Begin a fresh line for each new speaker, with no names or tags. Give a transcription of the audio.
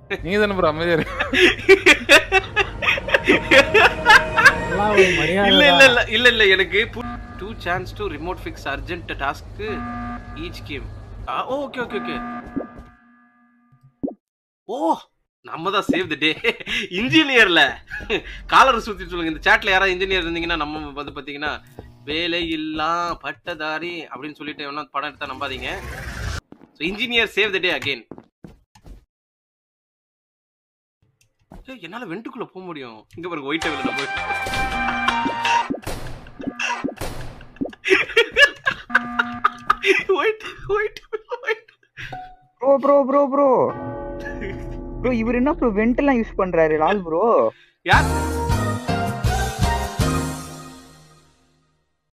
நீங்க தானே ப்ரோ அமைதியா இரு.
எல்லாம் ஒரு மரியாதை
இல்ல இல்ல
தான்.
இல்ல இல்ல இல்ல எனக்கு two chance to remote fix urgent task each game okay okay okay oh நம்ம தான் சேவ் த டே இன்ஜினியர்ல காலர் சுத்தி சொல்லுங்க இந்த சாட்ல யாராவது இன்ஜினியர் இருந்தீங்கன்னா நம்ம வந்து பாத்தீங்கன்னா வேலை இல்லா பட்டதாரி அப்படின்னு சொல்லிட்டு வேணா படம் எடுத்தா நம்பாதீங்க so engineer save the day again என்னால வெண்டுக்குள்ள போக முடியும் இங்க பாருங்க ஒயிட் டேபிள் நம்ம white white white
bro bro bro bro bro இவர் என்ன ப்ரோ வெண்ட் எல்லாம் யூஸ் பண்றாரு லால் ப்ரோ
யார்